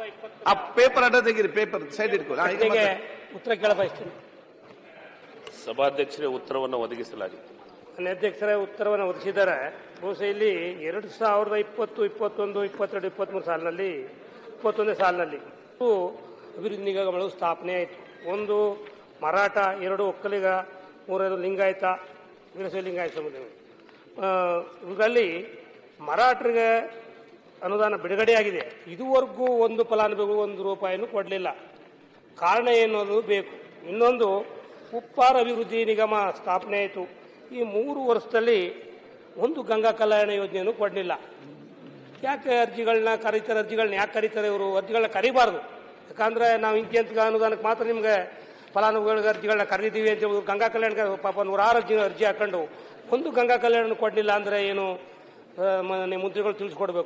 ಆ ಪೇಪರ್ ಅಡ್ಡ ತೆಗೀರಿ ಪೇಪರ್ ಸೈಡ್ ಇಟ್ಕೊಳ್ಳಿ ಹಾ, ಈಗ ಪ್ರಶ್ನೆಗೆ ಮಾತಾಡಿ. ಉತ್ತರ ಕೇಳ ಬಯಸ್ತೀನಿ ಸಭಾಧ್ಯಕ್ಷರೇ ಉತ್ತರವನ್ನು ಒದಗಿಸಲಾಗಿದೆ ನನ್ನ ಅಧ್ಯಕ್ಷರೇ ಉತ್ತರವನ್ನು ಒದಗಿಸಿದ್ದಾರೆ ಬಹುಶಃ ಇಲ್ಲಿ ಎರಡು ಸಾವಿರದ ಇಪ್ಪತ್ತು ಇಪ್ಪತ್ತೊಂದು ಇಪ್ಪತ್ತೆರಡು ಇಪ್ಪತ್ತ್ಮೂರು ಸಾಲಿನಲ್ಲಿ ಇಪ್ಪತ್ತೊಂದನೇ ಸಾಲಿನಲ್ಲಿ ಇವು ಅಭಿವೃದ್ಧಿ ನಿಗಮಗಳು ಸ್ಥಾಪನೆ ಆಯಿತು ಒಂದು ಮರಾಠ ಎರಡು ಒಕ್ಕಲಿಗ ಮೂರನೇದು ಲಿಂಗಾಯತ ವೀರಶೈವ ಲಿಂಗಾಯತ ಸಮುದಾಯ ಆ, ಇವುಗಳಲ್ಲಿ ಮರಾಠರಿಗೆ ಅನುದಾನ ಬಿಡುಗಡೆಯಾಗಿದೆ ಇದುವರೆಗೂ ಒಂದು ಫಲಾನುಭವಿಗಳು ಒಂದು ರೂಪಾಯಿನೂ ಕೊಡಲಿಲ್ಲ ಕಾರಣ ಏನು ಅನ್ನೋದು ಬೇಕು ಇನ್ನೊಂದು ಉಪ್ಪಾರ ಅಭಿವೃದ್ಧಿ ನಿಗಮ ಸ್ಥಾಪನೆ ಆಯಿತು ಈ ಮೂರು ವರ್ಷದಲ್ಲಿ ಒಂದು ಗಂಗಾ ಕಲ್ಯಾಣ ಯೋಜನೆಯನ್ನು ಕೊಡಲಿಲ್ಲ ಯಾಕೆ ಅರ್ಜಿಗಳನ್ನ ಕರೀತಾರೆ ಅರ್ಜಿಗಳನ್ನ ಯಾಕೆ ಕರೀತಾರೆ ಇವರು ಅರ್ಜಿಗಳನ್ನ ಕರಿಬಾರ್ದು ಯಾಕಂದ್ರೆ ನಾವು ಇಂತಿಂತ ಅನುದಾನಕ್ಕೆ ಮಾತ್ರ ನಿಮ್ಗೆ ಫಲಾನುಭವಿಗಳಿಗೆ ಅರ್ಜಿಗಳನ್ನ ಕರೀತೀವಿ ಅಂತ ಹೇಳಿ ಗಂಗಾ ಕಲ್ಯಾಣಕ್ಕೆ ಪಾಪ ನೂರಾರು ಅರ್ಜಿ ಅರ್ಜಿ ಹಾಕೊಂಡು ಒಂದು ಗಂಗಾ ಕಲ್ಯಾಣ ಕೊಡಲಿಲ್ಲ ಅಂದರೆ ಏನು ಆ, ಮಾನ್ಯ ಮಂತ್ರಿಗಳು ತಿಳಿಸ್ಕೊಡ್ಬೇಕು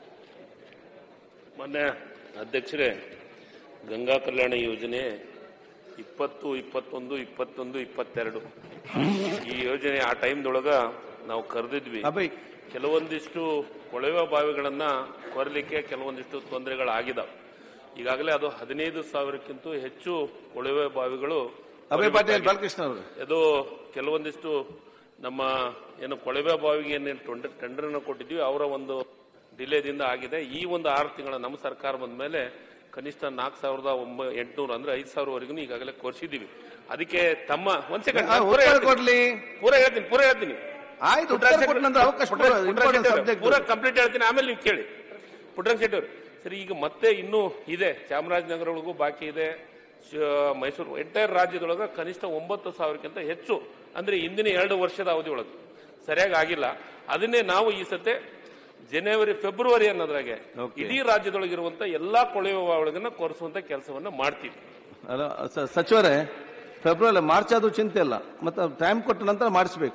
ಮೊನ್ನೆ ಅಧ್ಯಕ್ಷರೇ ಗಂಗಾ ಕಲ್ಯಾಣ ಯೋಜನೆ ಇಪ್ಪತ್ತು ಇಪ್ಪತ್ತೊಂದು ಇಪ್ಪತ್ತೊಂದು ಇಪ್ಪತ್ತೆರಡು ಈ ಯೋಜನೆ ಆ ಟೈಮ್ದೊಳಗ ನಾವು ಕರೆದಿದ್ವಿ ಅಭಯ್ ಕೆಲವೊಂದಿಷ್ಟು ಕೊಳವೆ ಬಾವಿಗಳನ್ನ ಕೊರಲಿಕ್ಕೆ ಕೆಲವೊಂದಿಷ್ಟು ತೊಂದರೆಗಳಾಗಿದಾವೆ ಈಗಾಗಲೇ ಅದು ಹದಿನೈದು ಸಾವಿರಕ್ಕಿಂತ ಹೆಚ್ಚು ಕೊಳವೆ ಬಾವಿಗಳು ಅಭಯ್ ಪಾಟೀಲ್ ಬಾಲಕೃಷ್ಣ ಅವರು ಅದು ಕೆಲವೊಂದಿಷ್ಟು ನಮ್ಮ ಏನು ಕೊಳವೆ ಬಾವಿಗೆ ಏನೇನು ಟೆಂಡರ್ ಟೆಂಡರ್ ಅನ್ನು ಕೊಟ್ಟಿದ್ವಿ ಅವರ ಒಂದು ಡಿಲೇದಿಂದ ಆಗಿದೆ ಈ ಒಂದು ಆರು ತಿಂಗಳ ನಮ್ಮ ಸರ್ಕಾರ ಬಂದ ಮೇಲೆ ಕನಿಷ್ಠ ನಾಲ್ಕು ಸಾವಿರದ ಒಂಬ ಎಂಟುನೂರು ಅಂದ್ರೆ ಐದು ಸಾವಿರವರೆಗೂ ಈಗಾಗಲೇ ಕೋರಿಸಿದ್ದೀವಿ ಅದಕ್ಕೆ ತಮ್ಮ ಒಂದ್ ಸೆಕೆಂಡ್ ಆ, ಉತ್ತರ ಕೊಡ್ಲಿ ಪೂರ ಹೇಳ್ತೀನಿ ಪೂರ ಹೇಳ್ತೀನಿ ಆಯ್ತು ಉತ್ತರ ಕೊಟ್ಟ ನಂತರ ಅವಕಾಶ ಕೊಡು. Important subject. ಪೂರ ಕಂಪ್ಲೀಟ್ ಹೇಳ್ತೀನಿ ಆಮೇಲೆ ನೀವು ಕೇಳಿ ಪುಟ್ಟರಂಗ ಶೆಟ್ಟಿ ಅವರು ಸರಿ ಈಗ ಮತ್ತೆ ಇನ್ನೂ ಇದೆ ಚಾಮರಾಜನಗರೊಳಗೂ ಬಾಕಿ ಇದೆ ಶ- ಮೈಸೂರು ಎಂಟೈರ್ ರಾಜ್ಯದೊಳಗ ಕನಿಷ್ಠ ಒಂಬತ್ತು ಸಾವಿರಕ್ಕಿಂತ ಹೆಚ್ಚು ಅಂದ್ರೆ ಇಂದಿನ ಎರಡು ವರ್ಷದ ಅವಧಿ ಒಳಗೆ ಸರಿಯಾಗಿ ಆಗಿಲ್ಲ ಅದನ್ನೇ ನಾವು ಈ ಸತೆ ಜನವರಿ ಫೆಬ್ರವರಿ ಅನ್ನೋದ್ರಾಗೆ Okay. ಇಡೀ ರಾಜ್ಯದೊಳಗಿರುವಂತ ಎಲ್ಲಾ ಕೊಳೆಯುವ ಒಳಗನ್ನ ಕೊರೆಸುವಂತ ಕೆಲಸವನ್ನ ಮಾಡ್ತೀವಿ ಅಲ್ಲ ಸ- ಸಚಿವರೇ ಫೆಬ್ರವರಿ ಮಾರ್ಚ್ ಆದ್ರೂ ಚಿಂತೆ ಇಲ್ಲ ಮತ್ತೆ ಟೈಮ್ ಕೊಟ್ಟ ನಂತರ ಮಾಡಿಸ್ಬೇಕು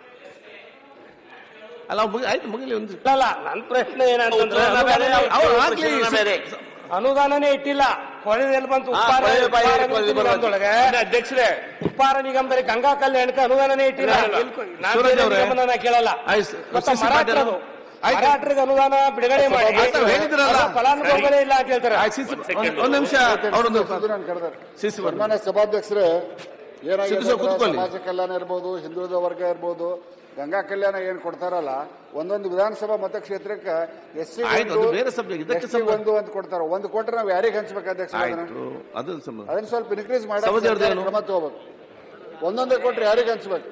ಅಲ್ಲ ಅವ್ರು ಮುಗಿ- ಆಯ್ತು ಮುಗಿಲಿ ಒಂದು ಅಲ್ಲ ನನ್ನ ಪ್ರಶ್ನೆ ಏನಂತಂದ್ರೆ ಅವ್ರು ಆಗ್ಲಿ ಅನುದಾನನೇ ಇಟ್ಟಿಲ್ಲ ಕೊಳೆದಲ್ಲಿ ಬಂತು ಹಾ, ಉಪ್ಪಾರ ಕೊಳವೆ ಬಾಯಿ ಉಪ್ಪಾರ ಕೊಳವೆ ಬರುವ- ನಿಗಮದೊಳಗೆ ಮಾನ್ಯ ಅಧ್ಯಕ್ಷರೇ ಉಪ್ಪಾರ ನಿಗಮದಲ್ಲಿ ಗಂಗಾ ಕಲ್ಯಾಣಕ್ಕೆ ಅನುದಾನನೇ ಇಟ್ಟಿಲ್ಲ ಇಲ್ಲ, ಇಲ್ಲ. ಎಲ್ಕೊ- ನಾನ್ ಸೂರಜ್ ಬೇರೆ ಅವ್ರೆ. ನಿಗಮನ ನಾ ಕೇಳಲ್ಲ ಆಯ್ತು, ಮತ್ತೆ ಸಿ ಸಿ ಪಾಟೀಲ್ ಮರಾಠರದು ಆಯ್ತು. ಮರಾಠರಿಗೆ ಅನುದಾನ ಬಿಡುಗಡೆ ಮಾಡಿ ಆಯ್ತು, ಹೇಳಿದ್ರಲ್ಲ. ಅದು ಫಲಾನುಭವಿಗಳೇ ಇಲ್ಲ ಅಂತ ಹೇಳ್ತಾರೆ ಆಯ್ತು, ಸಿಸಿ- ಒಂದ್ second. ಒಂದ್- ಒಂದ್ ನಿಮಿಷ ಅವರೊಂದು ಸಿಸಿ ಬರ್ಲಿ. ಸನ್ಮಾನ್ಯ ಸಭಾಧ್ಯಕ್ಷರೇ ಏನಾಗಿದೆ ಸಿದ್ದು ಸರ್ ಅಂದ್ರೆ ಕೂತ್ಕೊಳ್ಳಿ. ಸಮಾಜ ಕಲ್ಯಾಣ ಇರ್ಬೋದು ಹಿಂದುಳಿದ ವರ್ಗ ಇರ್ಬೋದು ಗಂಗಾ ಕಲ್ಯಾಣ ಏನ್ ಕೊಡ್ತಾರಲ್ಲ ಒಂದೊಂದು ವಿಧಾನಸಭಾ ಮತಕ್ಷೇತ್ರಕ್ಕೆ ಎಸ್ ಸಿ ಆಯ್ತು, ಅದು ಬೇರೆ subject. ಇದಕ್ಕೆ ಸಂಬಂಧ- ಒಂದು ಅಂತ ಕೊಡ್ತಾರ ಒಂದು ಕೊಟ್ರೆ ನಾವು ಯಾರಿಗೆ ಹಂಚ್ಬೇಕು ಅಧ್ಯಕ್ಷ ಅದನ್ನ? ಆಯ್ತು ಅದು ಸಂಬಂಧ ಅದನ್ನ ಸ್ವಲ್ಪ ಇನ್ಕ್ರೀಸ್ ಸಮಾಜ ಅವ್ರದ್ದು ಮಾಡಿ ಏನು? ಕ್ರಮ ತಗೋಬೇಕು ಒಂದೊಂದೇ ಕೊಟ್ರೆ ಯಾರಿಗೆ ಹಂಚ್ಬೇಕು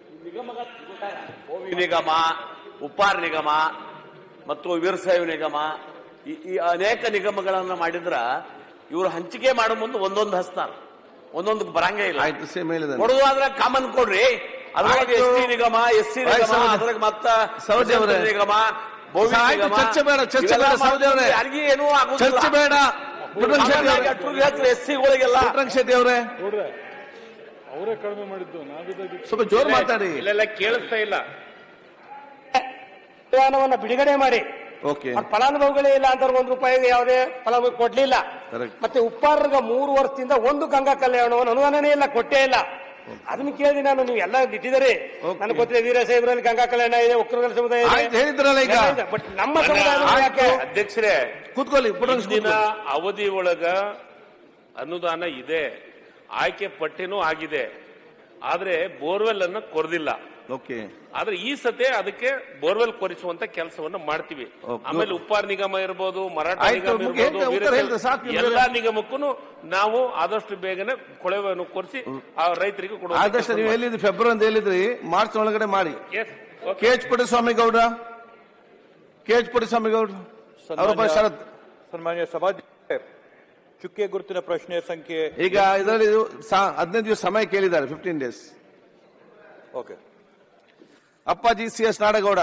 ಭೂಮಿ ನಿಗಮ ಉಪ್ಪಾರ ನಿಗಮ ಮತ್ತು ವೀರಶೈವ ನಿಗಮ ಈ- ಈ ಅನೇಕ ನಿಗಮಗಳನ್ನ ಮಾಡಿದ್ರ ಇವರು ಹಂಚಿಕೆ ಮಾಡೋ ಮುಂದೆ ಒಂದೊಂದು ಹಸ್ತಾರ ಒಂದೊಂದು ಬರಂಗೇ ಇಲ್ಲ ಆಯ್ತು ಸೇಮ್ ಹೇಳಿದಾನೆ ಕೊಡುವಾದ್ರೆ ಕಾಮನ್ ಕೊಡ್ರಿ ಅದ್ರೊಳಗೆ ಆಯ್ತು. ಎಸ್ ಟಿ ನಿಗಮ ಎಸ್ ಸಿ ಆಯ್ತು, ನಿಗಮ ಸೌದಿ- ಅದ್ರಾಗ ಮತ್ತ ಸೌದಿ ಅವರೇ. ಸ್ವತಂತ್ರ ನಿಗಮ ಭೂಮಿ ಆಯ್ತು, ನಿಗಮ ಚರ್ಚೆ ಬೇಡ, ಚರ್ಚೆ ಇವೆಲ್ಲ ಬೇಡ, ಸೌದಿ ಅವರೇ. ಯಾರಿಗೂ ಏನೂ ಆಗುದಿಲ್ಲ ಚರ್ಚೆ ಬೇಡ ಪುಟ್ಟರಂಗ ಶೆಟ್ಟಿ ಅವರೇ ಎಸ್ ಸಿಗಳಿಗೆಲ್ಲ ಪುಟ್ಟರಂಗ ಶೆಟ್ಟಿ ಅವರೇ ಅವರೇ ಕಡಿಮೆ ಮಾಡಿದ್ದು ನಾವಿದ್ದಾಗ ಸ್ವಲ್ಪ ಜೋರು ಮಾತಾಡಿ ಇಲ್ಲೆಲ್ಲ ಕೇಳಿಸ್ತಾ ಇಲ್ಲ ಅನುದಾನವನ್ನ ಬಿಡುಗಡೆ ಮಾಡಿ ಓಕೆ ಅವ್ರ ಫಲಾನುಭವಿಗಳೇ ಇಲ್ಲ ಅಂತ ಒಂದು ರೂಪಾಯಿಗೆ ಯಾವುದೇ ಫಲಾನುಭವಿ ಕೊಡ್ಲಿಲ್ಲ Correct. ಮತ್ತೆ ಉಪ್ಪಾರಗ ಮೂರು ವರ್ಷದಿಂದ ಒಂದು ಗಂಗಾ ಕಲ್ಯಾಣವನ್ನು ಅನುದಾನನೇ ಇಲ್ಲ ಕೊಟ್ಟೇ ಇಲ್ಲ ಅದನ್ನ ಕೇಳಿ ನಾನು ನೀವು ಎಲ್ಲ ಇಟ್ಟಿದ್ದೀರಿ Okay. ನನಗೆ ಗೊತ್ತಿದೆ ವೀರಶೈವರಲ್ಲಿ ಗಂಗಾ ಕಲ್ಯಾಣ ಇದೆ ಒಕ್ಕಲಿಗರ ಸಮುದಾಯ ಆಯ್ತು, ಹೇಳಿದ್ರಲ್ಲ ಈಗ. ಬಟ್ ನಮ್ಮ ಸಮುದಾಯ ಯಾಕೆ ಅಧ್ಯಕ್ಷರೇ ಕೂತ್ಕೊಳ್ಳಿ ಪುಟ್ಟರಂಗ ಇಂದಿನ ಅವಧಿ ಒಳಗ ಅನುದಾನ ಇದೆ ಆಯ್ಕೆ ಪಟ್ಟಿನೂ ಆಗಿದೆ ಆದ್ರೆ ಬೋರ್ವೆಲ್ ಅನ್ನ ಕೊರದಿಲ್ಲ ಓಕೆ ಆದ್ರೆ ಈ ಸತೆ ಅದಕ್ಕೆ ಬೋರ್ವೆಲ್ ಕೊರಿಸುವಂತ ಕೆಲಸವನ್ನ ಮಾಡ್ತೀವಿ Okay. ಆಮೇಲೆ ಉಪ್ಪಾರ್ ನಿಗಮ ಇರ್ಬೋದು ಮರಾಠ ಆಯ್ತು, ನಿಗಮ ಮುಗಿ- ಇರ್ಬೋದು ಉತ್ತರ ವೀರಶೈವ- ಹೇಳಿದ್ರೆ ಸಾಕು, ಇನ್ನು ಎಲ್ಲಾ ಬೇರೆ- ನಿಗಮಕ್ಕೂ ನಾವು ಆದಷ್ಟು ಬೇಗನೆ ಕೊಳವೆಯನ್ನು ಕೊರಿಸಿ ಆ ರೈತರಿಗೆ ಕೊಡುವಂತ ಆದಷ್ಟು ನೀವು ಎಲ್ಲಿದ್ರಿ ಫೆಬ್ರವರಿ ಅಂತ ಹೇಳಿದ್ರಿ ಮಾರ್ಚ್ ಒಳಗಡೆ ಮಾಡಿ Yes, okay. K H Puttaswamy Gowda K H Puttaswamy Gowda ಅವರೊಬ್ಬ ಶರತ್ ಸನ್ಮಾನ್ಯ ಸಭಾಧ್ಯಕ್ಷ ಚುಕ್ಕೆ ಗುರುತಿನ ಪ್ರಶ್ನೆ ಸಂಖ್ಯೆ ಈಗ ಇದರಲ್ಲಿ ಇದು ಸಾ- ಹದಿನೈದು ದಿವಸ ಸಮಯ ಕೇಳಿದ್ದಾರೆ fifteen days okay Appaji C S Nadagouda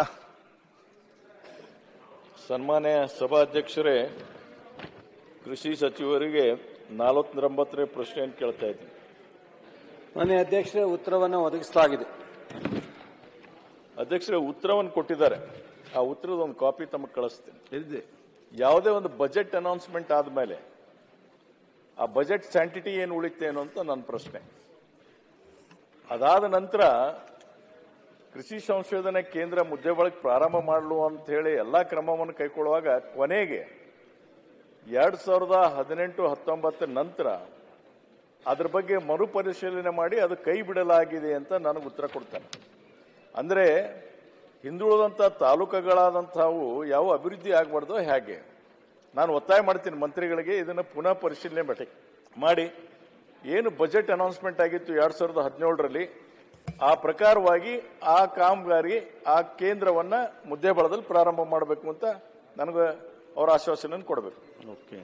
ಸನ್ಮಾನ್ಯ ಸಭಾಧ್ಯಕ್ಷರೇ ಕೃಷಿ ಸಚಿವರಿಗೆ ನಾಲ್ವತ್ತೊಂಬತ್ತನೇ ಪ್ರಶ್ನೆಯನ್ನು ಕೇಳ್ತಾ ಇದ್ದೀನಿ ಮಾನ್ಯ ಅಧ್ಯಕ್ಷರೇ ಉತ್ತರವನ್ನು ಒದಗಿಸಲಾಗಿದೆ ಅಧ್ಯಕ್ಷರೇ ಉತ್ತರವನ್ನು ಕೊಟ್ಟಿದ್ದಾರೆ ಆ ಉತ್ತರದ ಒಂದು ಕಾಪಿ ತಮಗೆ ಕಳಿಸ್ತೀನಿ ಎಲ್ಲಿದೆ ಯಾವುದೇ ಒಂದು ಬಜೆಟ್ ಅನೌನ್ಸ್ಮೆಂಟ್ ಆದಮೇಲೆ ಆ ಬಜೆಟ್ ಸ್ಯಾಂಟಿಟಿ ಏನು ಉಳಿತೇನೋ ಅಂತ ನನ್ನ ಪ್ರಶ್ನೆ ಅದಾದ ನಂತರ ಕೃಷಿ ಸಂಶೋಧನೆ ಕೇಂದ್ರ ಮುದ್ದೆ ಬಳಕೆ ಪ್ರಾರಂಭ ಮಾಡಲು ಅಂತ ಹೇಳಿ ಎಲ್ಲಾ ಕ್ರಮವನ್ನು ಕೈಗೊಳ್ಳುವಾಗ ಕೊನೆಗೆ ಎರಡ್ ಸಾವಿರದ ಹದಿನೆಂಟು ಹತ್ತೊಂಬತ್ತರ ನಂತರ ಅದ್ರ ಬಗ್ಗೆ ಮರುಪರಿಶೀಲನೆ ಮಾಡಿ ಅದು ಕೈ ಬಿಡಲಾಗಿದೆ ಅಂತ ನನಗೆ ಉತ್ತರ ಕೊಡ್ತಾನೆ ಅಂದ್ರೆ ಹಿಂದುಳಿದಂಥ ತಾಲೂಕುಗಳಾದಂಥವು ಯಾವ ಅಭಿವೃದ್ಧಿ ಆಗಬಾರ್ದು ಹೇಗೆ ನಾನು ಒತ್ತಾಯ ಮಾಡ್ತೀನಿ ಮಂತ್ರಿಗಳಿಗೆ ಇದನ್ನು ಪುನಃ ಪರಿಶೀಲನೆ ಮಾಡಿ ಮಾಡಿ ಏನು ಬಜೆಟ್ ಅನೌನ್ಸ್ಮೆಂಟ್ ಆಗಿತ್ತು ಎರಡ್ ಸಾವಿರದ ಹದಿನೇಳರಲ್ಲಿ ಆ ಪ್ರಕಾರವಾಗಿ ಆ ಕಾಮಗಾರಿ ಆ ಕೇಂದ್ರವನ್ನ ಮುದ್ದೇಬಳದಲ್ಲಿ ಪ್ರಾರಂಭ ಮಾಡಬೇಕು ಅಂತ ನನಗೆ ಅವರ ಆಶ್ವಾಸನೆ ಕೊಡಬೇಕು ಓಕೆ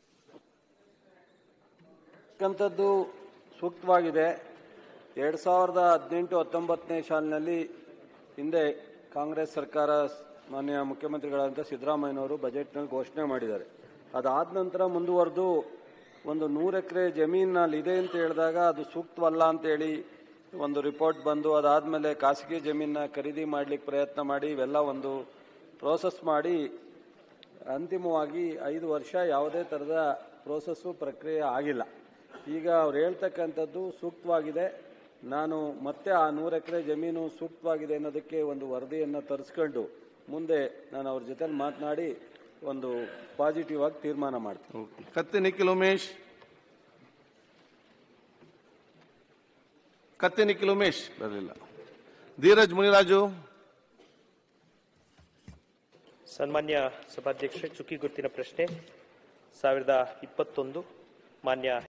ಅಂತದ್ದು ಸೂಕ್ತವಾಗಿದೆ ಎರಡು ಸಾವಿರದ ಹದಿನೆಂಟು ಹತ್ತೊಂಬತ್ತನೇ ಸಾಲಿನಲ್ಲಿ ಹಿಂದೆ ಕಾಂಗ್ರೆಸ್ ಸರ್ಕಾರ ಮಾನ್ಯ ಮುಖ್ಯಮಂತ್ರಿಗಳಾದಂಥ ಸಿದ್ದರಾಮಯ್ಯನವರು ಬಜೆಟ್ನಲ್ಲಿ ಘೋಷಣೆ ಮಾಡಿದ್ದಾರೆ ಅದಾದ ನಂತರ ಮುಂದುವರೆದು ಒಂದು ನೂರು ಎಕರೆ ಜಮೀನಲ್ಲಿ ಇದೆ ಅಂತ ಹೇಳಿದಾಗ ಅದು ಸೂಕ್ತವಲ್ಲ ಅಂತೇಳಿ ಒಂದು ರಿಪೋರ್ಟ್ ಬಂದು ಅದಾದಮೇಲೆ ಖಾಸಗಿ ಜಮೀನ ಖರೀದಿ ಮಾಡಲಿಕ್ಕೆ ಪ್ರಯತ್ನ ಮಾಡಿ ಇವೆಲ್ಲ ಒಂದು ಪ್ರೋಸೆಸ್ ಮಾಡಿ ಅಂತಿಮವಾಗಿ ಐದು ವರ್ಷ ಯಾವುದೇ ಥರದ ಪ್ರೋಸೆಸ್ಸು ಪ್ರಕ್ರಿಯೆ ಆಗಿಲ್ಲ ಈಗ ಅವ್ರು ಹೇಳ್ತಕ್ಕಂಥದ್ದು ಸೂಕ್ತವಾಗಿದೆ ನಾನು ಮತ್ತೆ ಆ ನೂರು ಎಕರೆ ಜಮೀನು ಸೂಕ್ತವಾಗಿದೆ ಅನ್ನೋದಕ್ಕೆ ಒಂದು ವರದಿಯನ್ನು ತರಿಸ್ಕೊಂಡು ಮುಂದೆ ನಾನು ಅವ್ರ ಜೊತೆ ಮಾತನಾಡಿ ಒಂದು ಪಾಸಿಟಿವ್ ಆಗಿ ತೀರ್ಮಾನ ಮಾಡ್ತೀನಿ ಓಕೆ ಕತ್ತಿ ನಿಖಿಲ್ ಉಮೇಶ್ ಕತ್ತಿ ನಿಖಿಲ್ ಉಮೇಶ್ ಬರಲಿಲ್ಲ ಧೀರಜ್ ಮುನಿರಾಜು ಸನ್ಮಾನ್ಯ ಸಭಾಧ್ಯಕ್ಷರೇ ಚುಕ್ಕಿ ಗುರುತಿನ ಪ್ರಶ್ನೆ ಸಾವಿರದ ಇಪ್ಪತ್ತೊಂದು ಮಾನ್ಯ